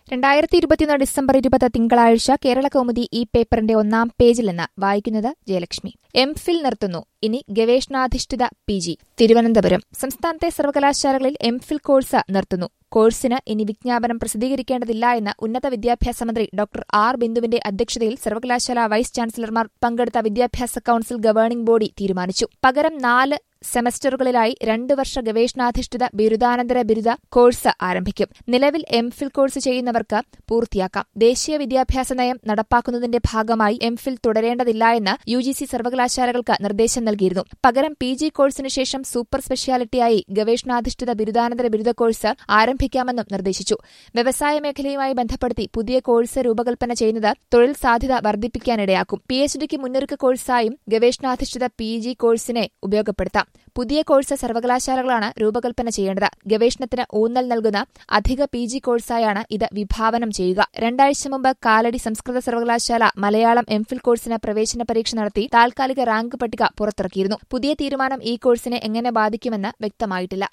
രണ്ടായിരത്തി ഇരുപത്തിയൊന്ന് ഡിസംബർ ഇരുപത് തിങ്കളാഴ്ച കേരള കൗമുദി ഈ പേപ്പറിന്റെ ഒന്നാം പേജിൽ നിന്ന് വായിക്കുന്നത് ജയലക്ഷ്മി എം ഫിൽ നിർത്തുന്നു ഇനി ഗവേഷണാധിഷ്ഠിത പി ജി തിരുവനന്തപുരം സംസ്ഥാനത്തെ സർവകലാശാലകളിൽ എം ഫിൽ കോഴ്സ് നിർത്തുന്നു കോഴ്സിന് ഇനി വിജ്ഞാപനം പ്രസിദ്ധീകരിക്കേണ്ടതില്ല എന്ന് ഉന്നത വിദ്യാഭ്യാസ മന്ത്രി ഡോക്ടർ ആർ ബിന്ദുവിന്റെ അധ്യക്ഷതയിൽ സർവകലാശാല വൈസ് ചാൻസലർമാർ പങ്കെടുത്ത വിദ്യാഭ്യാസ കൌൺസിൽ ഗവേണിംഗ് ബോഡി തീരുമാനിച്ചു പകരം നാല് സെമസ്റ്ററുകളിലായി രണ്ട് വർഷ ഗവേഷണാധിഷ്ഠിത ബിരുദാനന്തര ബിരുദ കോഴ്സ് ആരംഭിക്കും നിലവിൽ എം ഫിൽ കോഴ്സ് ചെയ്യുന്നവർക്ക് പൂർത്തിയാക്കാം ദേശീയ വിദ്യാഭ്യാസ നയം നടപ്പാക്കുന്നതിന്റെ ഭാഗമായി എം ഫിൽ തുടരേണ്ടതില്ല എന്ന് യു ജി സി സർവകലാശാലകൾക്ക് നിർദ്ദേശം നൽകിയിരുന്നു പകരം പി ജി കോഴ്സിന് ശേഷം സൂപ്പർ സ്പെഷ്യാലിറ്റിയായി ഗവേഷണാധിഷ്ഠിത ബിരുദാനന്തര ബിരുദ കോഴ്സ് ആരംഭിക്കാമെന്നും നിർദ്ദേശിച്ചു വ്യവസായ മേഖലയുമായി ബന്ധപ്പെടുത്തി പുതിയ കോഴ്സ് രൂപകൽപ്പന ചെയ്യുന്നത് തൊഴിൽ സാധ്യത വർദ്ധിപ്പിക്കാനിടയാക്കും പി എച്ച് ഡിക്ക് മുന്നൊരുക്ക കോഴ്സായും ഗവേഷണാധിഷ്ഠിത പി ജി കോഴ്സിനെ ഉപയോഗപ്പെടുത്താം പുതിയ കോഴ്സ് സർവകലാശാലകളാണ് രൂപകൽപ്പന ചെയ്യേണ്ടത് ഗവേഷണത്തിന് ഊന്നൽ നൽകുന്ന അധിക പി ജി കോഴ്സായാണ് ഇത് വിഭാവനം ചെയ്യുക രണ്ടാഴ്ച മുമ്പ് കാലടി സംസ്കൃത സർവകലാശാല മലയാളം എംഫിൽ കോഴ്സിന് പ്രവേശന പരീക്ഷ നടത്തി താൽക്കാലിക റാങ്ക് പട്ടിക പുറത്തിറക്കിയിരുന്നു പുതിയ തീരുമാനം ഈ കോഴ്സിനെ എങ്ങനെ ബാധിക്കുമെന്ന് വ്യക്തമായിട്ടില്ല